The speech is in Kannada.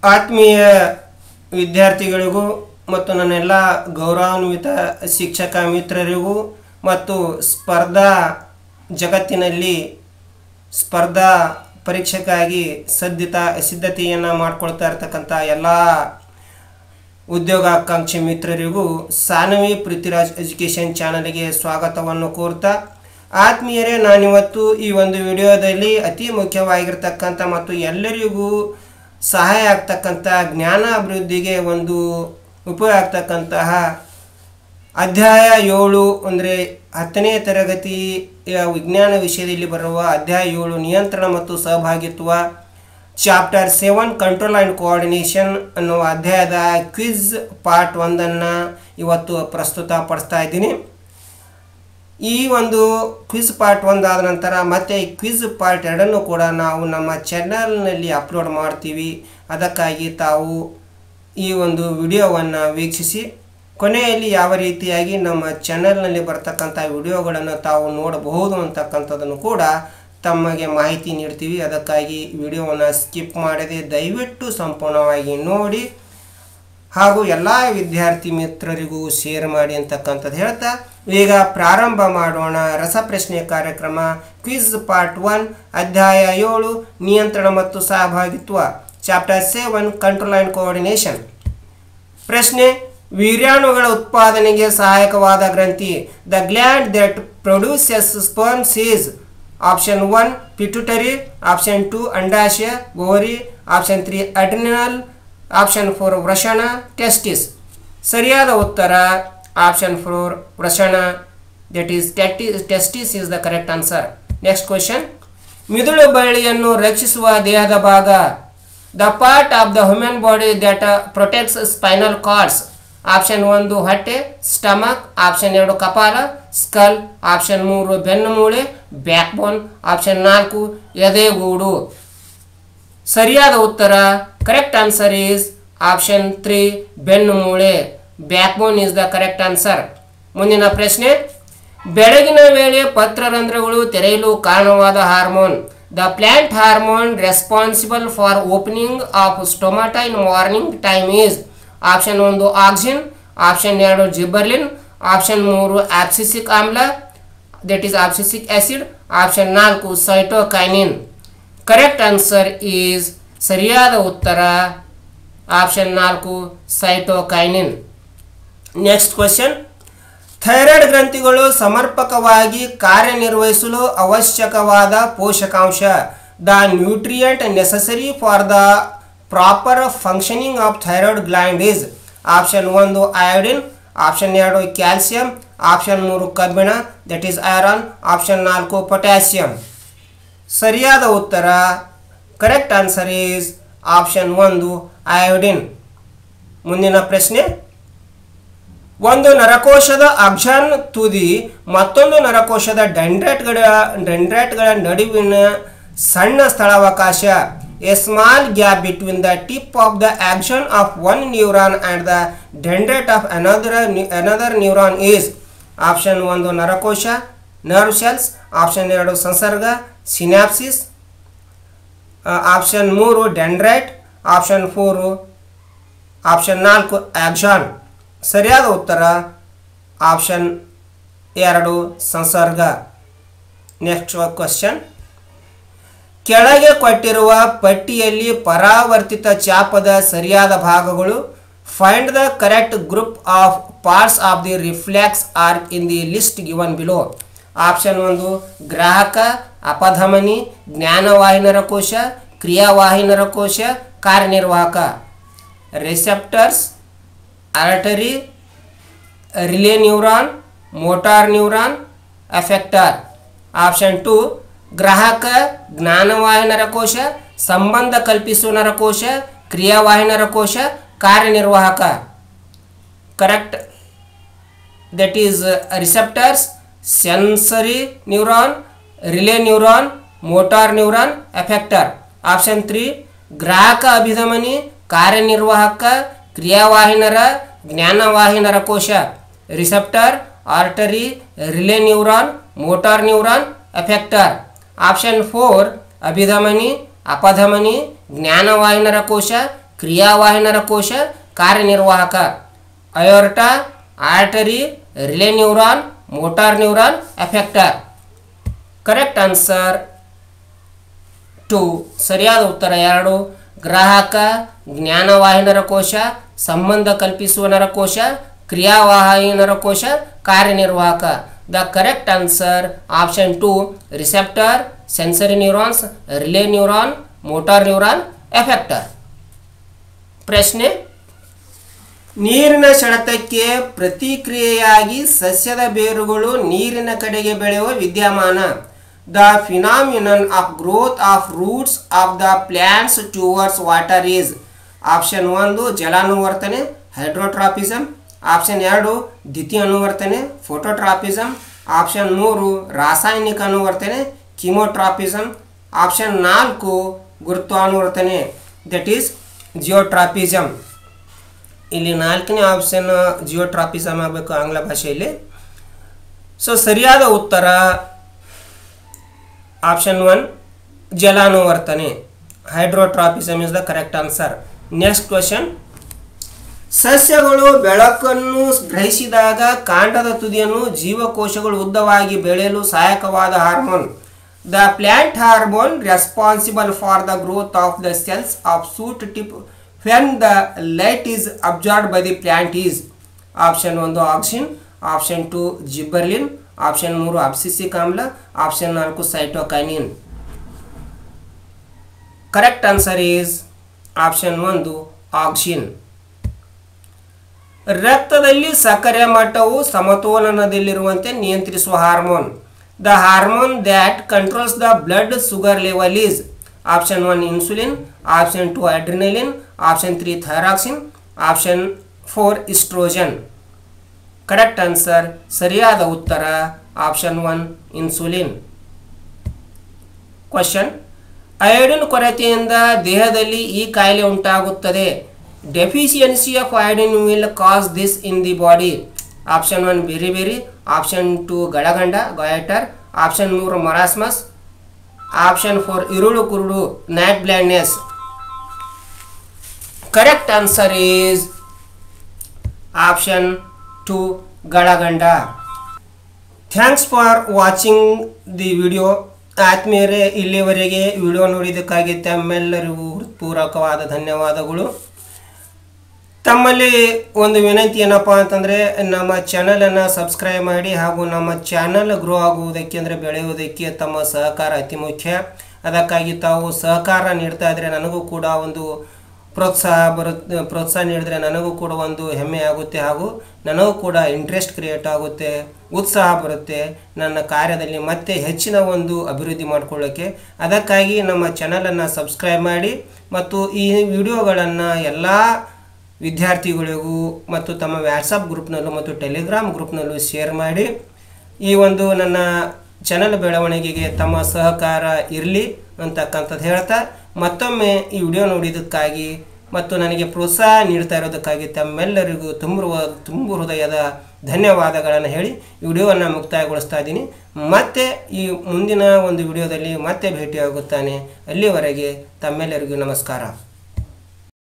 ಆತ್ಮೀಯ ವಿದ್ಯಾರ್ಥಿಗಳಿಗೂ ಮತ್ತು ನನ್ನೆಲ್ಲ ಗೌರವಾನ್ವಿತ ಶಿಕ್ಷಕ ಮಿತ್ರರಿಗೂ ಮತ್ತು ಸ್ಪರ್ಧಾ ಜಗತ್ತಿನಲ್ಲಿ ಸ್ಪರ್ಧಾ ಪರೀಕ್ಷೆಗಾಗಿ ಸದ್ಯತ ಸಿದ್ಧತೆಯನ್ನು ಮಾಡ್ಕೊಳ್ತಾ ಇರ್ತಕ್ಕಂಥ ಎಲ್ಲ ಉದ್ಯೋಗಾಕಾಂಕ್ಷಿ ಮಿತ್ರರಿಗೂ ಸಾನವಿ ಪೃಥ್ವಿರಾಜ್ ಎಜುಕೇಷನ್ ಚಾನಲ್ಗೆ ಸ್ವಾಗತವನ್ನು ಕೋರ್ತಾ ಆತ್ಮೀಯರೇ ನಾನಿವತ್ತು ಈ ಒಂದು ವಿಡಿಯೋದಲ್ಲಿ ಅತಿ ಮುಖ್ಯವಾಗಿರ್ತಕ್ಕಂಥ ಮತ್ತು ಎಲ್ಲರಿಗೂ ಸಹಾಯ ಆಗ್ತಕ್ಕಂಥ ಜ್ಞಾನ ಅಭಿವೃದ್ಧಿಗೆ ಒಂದು ಉಪಯೋಗ ಆಗ್ತಕ್ಕಂತಹ ಅಧ್ಯಾಯ ಏಳು ಅಂದರೆ ಹತ್ತನೇ ತರಗತಿಯ ವಿಜ್ಞಾನ ವಿಷಯದಲ್ಲಿ ಬರುವ ಅಧ್ಯಾಯ ಏಳು ನಿಯಂತ್ರಣ ಮತ್ತು ಸಹಭಾಗಿತ್ವ chapter seven control and coordination ಅನ್ನುವ ಅಧ್ಯಾಯದ ಕ್ವಿಜ್ ಪಾರ್ಟ್ ಒಂದನ್ನು ಇವತ್ತು ಪ್ರಸ್ತುತ ಪಡಿಸ್ತಾ ಇದ್ದೀನಿ ಈ ಒಂದು ಕ್ವಿಜ್ ಪಾರ್ಟ್ ಒಂದಾದ ನಂತರ ಮತ್ತೆ ಕ್ವಿಜ್ ಪಾರ್ಟ್ ಎರಡನ್ನು ಕೂಡ ನಾವು ನಮ್ಮ ಚಾನಲ್ನಲ್ಲಿ ಅಪ್ಲೋಡ್ ಮಾಡ್ತೀವಿ ಅದಕ್ಕಾಗಿ ತಾವು ಈ ಒಂದು ವಿಡಿಯೋವನ್ನು ವೀಕ್ಷಿಸಿ ಕೊನೆಯಲ್ಲಿ ಯಾವ ರೀತಿಯಾಗಿ ನಮ್ಮ ಚಾನಲ್ನಲ್ಲಿ ಬರ್ತಕ್ಕಂಥ ವಿಡಿಯೋಗಳನ್ನು ತಾವು ನೋಡಬಹುದು ಅಂತಕ್ಕಂಥದ್ದನ್ನು ಕೂಡ ತಮಗೆ ಮಾಹಿತಿ ನೀಡ್ತೀವಿ ಅದಕ್ಕಾಗಿ ವಿಡಿಯೋವನ್ನು ಸ್ಕಿಪ್ ಮಾಡದೆ ದಯವಿಟ್ಟು ಸಂಪೂರ್ಣವಾಗಿ ನೋಡಿ ಹಾಗೂ ಎಲ್ಲ ವಿದ್ಯಾರ್ಥಿ ಮಿತ್ರರಿಗೂ ಶೇರ್ ಮಾಡಿ ಅಂತಕ್ಕಂಥದ್ದು ಹೇಳ್ತಾ ಈಗ ಪ್ರಾರಂಭ ಮಾಡೋಣ ರಸಪ್ರಶ್ನೆ ಕಾರ್ಯಕ್ರಮ ಕ್ವಿಜ್ ಪಾರ್ಟ್ ಒನ್ ಅಧ್ಯಾಯ ಏಳು ನಿಯಂತ್ರಣ ಮತ್ತು ಸಹಭಾಗಿತ್ವ chapter seven control and coordination ಪ್ರಶ್ನೆ ವೀರ್ಯಾಣುಗಳ ಉತ್ಪಾದನೆಗೆ ಸಹಾಯಕವಾದ ಗ್ರಂಥಿ the gland that produces sperms is option one pituitary option two ಅಂಡಾಶಯ ovary option three adrenal option four ವೃಷಣ ಟೆಸ್ಟಿಸ್ ಸರಿಯಾದ ಉತ್ತರ ಆಪ್ಷನ್ ಫೋರ್ ವೃಷಣ that is testis is the correct answer next question ಮಿದುಳು ಬಳ್ಳಿಯನ್ನು ರಕ್ಷಿಸುವ ದೇಹದ ಭಾಗ the part of the human body that protects spinal cords option ಒಂದು ಹೊಟ್ಟೆ ಸ್ಟಮಕ್ ಆಪ್ಷನ್ ಎರಡು ಕಪಾಲ ಸ್ಕಲ್ ಆಪ್ಷನ್ ಮೂರು ಬೆನ್ನು ಮೂಳೆ ಬ್ಯಾಕ್ ಬೋನ್ ಆಪ್ಷನ್ ನಾಲ್ಕು ಎದೆಗೂಡು ಸರಿಯಾದ ಉತ್ತರ correct answer is option three ಬೆನ್ನು ಮೂಳೆ backbone is the correct answer ಮುಂದಿನ ಪ್ರಶ್ನೆ ಬೆಳಗಿನ ವೇಳೆ ಪತ್ರರಂಧ್ರಗಳು ತೆರೆಯಲು ಕಾರಣವಾದ hormone the plant hormone responsible for opening of stomata in morning time is option ಒಂದು ಆಕ್ಸಿನ್ ಆಪ್ಷನ್ ಎರಡು ಜಿಬ್ಬರ್ಲಿನ್ ಆಪ್ಷನ್ ಮೂರು ಆಪ್ಸಿಸಿಕ್ ಆಮ್ಲ that is abscisic acid option ನಾಲ್ಕು ಸೈಟೋಕೈನಿನ್ ಕರೆಕ್ಟ್ ಆನ್ಸರ್ ಈಸ್ ಸರಿಯಾದ ಉತ್ತರ ಆಪ್ಷನ್ ನಾಲ್ಕು ಸೈಟೋಕೈನಿನ್ ನೆಕ್ಸ್ಟ್ ಕ್ವೆಶನ್ ಥೈರಾಯ್ಡ್ ಗ್ರಂಥಿಗಳು ಸಮರ್ಪಕವಾಗಿ ಕಾರ್ಯನಿರ್ವಹಿಸಲು ಅವಶ್ಯಕವಾದ ಪೋಷಕಾಂಶ the nutrient necessary for the proper functioning of thyroid gland is option ಒಂದು ಅಯೋಡಿನ್ ಆಪ್ಷನ್ ಎರಡು ಕ್ಯಾಲ್ಸಿಯಂ ಆಪ್ಷನ್ ಮೂರು ಕಬ್ಬಿಣ ದಟ್ ಈಸ್ ಐರನ್ ಆಪ್ಷನ್ ನಾಲ್ಕು ಪೊಟ್ಯಾಸಿಯಂ ಸರಿಯಾದ ಉತ್ತರ ಕರೆಕ್ಟ್ ಆನ್ಸರ್ ಈಸ್ ಆಪ್ಷನ್ ಒಂದು ಅಯೋಡಿನ್ ಮುಂದಿನ ಪ್ರಶ್ನೆ ಒಂದು ನರಕೋಶದ ಅಬ್ಜಾನ್ ತುದಿ ಮತ್ತೊಂದು ನರಕೋಶದ ಡೆಂಡ್ರೈಟ್ಗಳ ಡೆಂಡ್ರೈಟ್ಗಳ ನಡುವಿನ ಸಣ್ಣ ಸ್ಥಳಾವಕಾಶ a small gap between the tip of the axon of one neuron and the dendrite of another another neuron is option ಒಂದು ನರಕೋಶ ನರ್ವ್ ಸೆಲ್ಸ್ ಆಪ್ಷನ್ ಎರಡು ಸಂಸರ್ಗ ಸಿನ್ಯಾಪ್ಸಿಸ್ ಆಪ್ಷನ್ ಮೂರು ಡೆಂಡ್ರೈಟ್ ಆಪ್ಷನ್ ಫೋರು ಆಪ್ಷನ್ ನಾಲ್ಕು ಆಕ್ಷಾನ್ ಸರಿಯಾದ ಉತ್ತರ ಆಪ್ಷನ್ ಎರಡು ಸಂಸರ್ಗ ನೆಕ್ಸ್ಟ್ ಕ್ವಶನ್ ಕೆಳಗೆ ಕೊಟ್ಟಿರುವ ಪಟ್ಟಿಯಲ್ಲಿ ಪರಾವರ್ತಿತ ಚಾಪದ ಸರಿಯಾದ ಭಾಗಗಳು find the correct group of parts of the reflex are in the list given below option ಒಂದು ಗ್ರಾಹಕ ಅಪಧಮನಿ ಜ್ಞಾನವಾಹಿನರ ಕೋಶ ಕ್ರಿಯಾವಾಹಿನರ ಕೋಶ ಕಾರ್ಯನಿರ್ವಾಹಕ receptors artery relay neuron motor neuron effector option two ಗ್ರಾಹಕ ಜ್ಞಾನವಾಹಿನರ ಕೋಶ ಸಂಬಂಧ ಕಲ್ಪಿಸುವ ನರಕೋಶ ಕ್ರಿಯಾವಾಹಿನರ ಕೋಶ ಕಾರ್ಯನಿರ್ವಾಹಕ correct that is receptors sensory neuron relay neuron motor neuron effector option three ಗ್ರಾಹಕ ಅಭಿಧಮನಿ ಕಾರ್ಯನಿರ್ವಾಹಕ ಕ್ರಿಯಾವಾಹಿನರ ಜ್ಞಾನವಾಹಿನರ ಕೋಶ receptor artery relay neuron motor neuron effector option four ಅಭಿಧಮನಿ ಅಪಧಮನಿ ಜ್ಞಾನವಾಹಿನರ ಕೋಶ ಕ್ರಿಯಾವಾಹಿನರ ಕೋಶ ಕಾರ್ಯನಿರ್ವಾಹಕ aorta artery relay neuron motor neuron effector correct answer two ಸರಿಯಾದ ಉತ್ತರ ಎರಡು ಗ್ರಾಹಕ ಜ್ಞಾನವಾಹಿನರ ಕೋಶ ಸಂಬಂಧ ಕಲ್ಪಿಸುವ ನರಕೋಶ ಕ್ರಿಯಾವಾಹಿ ನರಕೋಶ ಕಾರ್ಯನಿರ್ವಾಹಕ the correct answer option two receptor sensory neurons relay neuron motor neuron effector ಪ್ರಶ್ನೆ ನೀರಿನ ಸೆಳೆತಕ್ಕೆ ಪ್ರತಿಕ್ರಿಯೆಯಾಗಿ ಸಸ್ಯದ ಬೇರುಗಳು ನೀರಿನ ಕಡೆಗೆ ಬೆಳೆಯುವ ವಿದ್ಯಮಾನ the phenomenon of growth of roots of the plants towards water is option ಒಂದು ಜಲಾನುವರ್ತನೆ ಹೈಡ್ರೋಟ್ರಾಪಿಸಮ್ ಆಪ್ಷನ್ ಎರಡು ದ್ವಿತೀಯ ಅನುವರ್ತನೆ ಫೋಟೋಟ್ರಾಪಿಸಮ್ ಆಪ್ಷನ್ ಮೂರು ರಾಸಾಯನಿಕ ಅನುವರ್ತನೆ ಕಿಮೋಟ್ರಾಪಿಸಮ್ ಆಪ್ಷನ್ ನಾಲ್ಕು ಗುರುತ್ವಾನುವರ್ತನೆ ದಟ್ ಈಸ್ ಜಿಯೋಟ್ರಾಪಿಸಮ್ ಇಲ್ಲಿ ನಾಲ್ಕನೇ ಆಪ್ಷನ್ ಜಿಯೋಟ್ರಾಪಿಸಮ್ ಆಗಬೇಕು ಆಂಗ್ಲ ಭಾಷೆಯಲ್ಲಿ ಸೊ ಸರಿಯಾದ ಉತ್ತರ ಆಪ್ಷನ್ ಒನ್ ಜಲಾನುವರ್ತನೆ hydrotropism is the correct answer next question ಸಸ್ಯಗಳು ಬೆಳಕನ್ನು ಗ್ರಹಿಸಿದಾಗ ಕಾಂಡದ ತುದಿಯನ್ನು ಜೀವಕೋಶಗಳು ಉದ್ದವಾಗಿ ಬೆಳೆಯಲು ಸಹಾಯಕವಾದ hormone the plant hormone responsible for the growth of the cells of shoot tip when the light is absorbed by the plant is option ಒಂದು auxin option two gibberellin option ಮೂರು ಅಬ್ಸಿಸಿಕ್ ಆಮ್ಲ ಆಪ್ಷನ್ ನಾಲ್ಕು cytokinin correct answer is option ಒಂದು ಆಕ್ಸಿನ್ ರಕ್ತದಲ್ಲಿ ಸಕ್ಕರೆ ಮಟ್ಟವು ಸಮತೋಲನದಲ್ಲಿರುವಂತೆ ನಿಯಂತ್ರಿಸುವ hormone the hormone that controls the blood sugar level is option one insulin option two adrenaline option three thyroxine option four oestrogen correct answer ಸರಿಯಾದ ಉತ್ತರ option one insulin question iodine ಕೊರತೆಯಿಂದ ದೇಹದಲ್ಲಿ ಈ ಕಾಯಿಲೆ ಉಂಟಾಗುತ್ತದೆ deficiency of iodine will cause this in the body option one ಬೇರೆ ಬೇರೆ ಆಪ್ಷನ್ ಟು ಗಡಗಂಡ ಗಾಯಟರ್ ಆಪ್ಷನ್ ಮೂರು ಮರಾಸ್ಮಸ್ ಆಪ್ಷನ್ ಫೋರ್ ಇರುಳು ಕುರುಡು night blindness correct answer is option two ಗಳಗಂಡ thanks for watching the video ಆತ್ಮೀಯರೇ ಇಲ್ಲಿವರೆಗೆ ವಿಡಿಯೋ ನೋಡಿದ್ದಕ್ಕಾಗಿ ತಮ್ಮೆಲ್ಲರಿಗೂ ಹೃತ್ಪೂರ್ವಕವಾದ ಧನ್ಯವಾದಗಳು ತಮ್ಮಲ್ಲಿ ಒಂದು ವಿನಂತಿ ಏನಪ್ಪ ಅಂತಂದರೆ ನಮ್ಮ ಚಾನಲನ್ನು ಸಬ್ಸ್ಕ್ರೈಬ್ ಮಾಡಿ ಹಾಗೂ ನಮ್ಮ ಚಾನಲ್ ಗ್ರೋ ಆಗುವುದಕ್ಕೆ ಅಂದರೆ ಬೆಳೆಯುವುದಕ್ಕೆ ತಮ್ಮ ಸಹಕಾರ ಅತಿ ಮುಖ್ಯ ಅದಕ್ಕಾಗಿ ತಾವು ಸಹಕಾರ ನೀಡ್ತಾ ಇದ್ದರೆ ನನಗೂ ಕೂಡ ಒಂದು ಪ್ರೋತ್ಸಾಹ ಬರುತ್ತೆ ಪ್ರೋತ್ಸಾಹ ನೀಡಿದ್ರೆ ನನಗೂ ಕೂಡ ಒಂದು ಹೆಮ್ಮೆ ಆಗುತ್ತೆ ಹಾಗೂ ನನಗೂ ಕೂಡ ಇಂಟ್ರೆಸ್ಟ್ ಕ್ರಿಯೇಟ್ ಆಗುತ್ತೆ ಉತ್ಸಾಹ ಬರುತ್ತೆ ನನ್ನ ಕಾರ್ಯದಲ್ಲಿ ಮತ್ತೆ ಹೆಚ್ಚಿನ ಒಂದು ಅಭಿವೃದ್ಧಿ ಮಾಡಿಕೊಳ್ಳೋಕ್ಕೆ ಅದಕ್ಕಾಗಿ ನಮ್ಮ ಚಾನಲನ್ನು ಸಬ್ಸ್ಕ್ರೈಬ್ ಮಾಡಿ ಮತ್ತು ಈ ವಿಡಿಯೋಗಳನ್ನು ಎಲ್ಲ ವಿದ್ಯಾರ್ಥಿಗಳಿಗೂ ಮತ್ತು ತಮ್ಮ ವ್ಯಾಟ್ಸಪ್ ಗ್ರೂಪ್ನಲ್ಲೂ ಮತ್ತು ಟೆಲಿಗ್ರಾಮ್ ಗ್ರೂಪ್ನಲ್ಲೂ ಶೇರ್ ಮಾಡಿ ಈ ಒಂದು ನನ್ನ ಚಾನಲ್ ಬೆಳವಣಿಗೆಗೆ ತಮ್ಮ ಸಹಕಾರ ಇರಲಿ ಅಂತಕ್ಕಂಥದ್ದು ಹೇಳ್ತಾ ಮತ್ತೊಮ್ಮೆ ಈ ವಿಡಿಯೋ ನೋಡಿದ್ದಕ್ಕಾಗಿ ಮತ್ತು ನನಗೆ ಪ್ರೋತ್ಸಾಹ ನೀಡ್ತಾ ಇರೋದಕ್ಕಾಗಿ ತಮ್ಮೆಲ್ಲರಿಗೂ ತುಂಬ ತುಂಬ ಹೃದಯದ ಧನ್ಯವಾದಗಳನ್ನು ಹೇಳಿ ಈ ವಿಡಿಯೋವನ್ನು ಮುಕ್ತಾಯಗೊಳಿಸ್ತಾ ಇದ್ದೀನಿ ಮತ್ತೆ ಈ ಮುಂದಿನ ಒಂದು ವಿಡಿಯೋದಲ್ಲಿ ಮತ್ತೆ ಭೇಟಿಯಾಗುತ್ತಾನೆ ಅಲ್ಲಿವರೆಗೆ ತಮ್ಮೆಲ್ಲರಿಗೂ ನಮಸ್ಕಾರ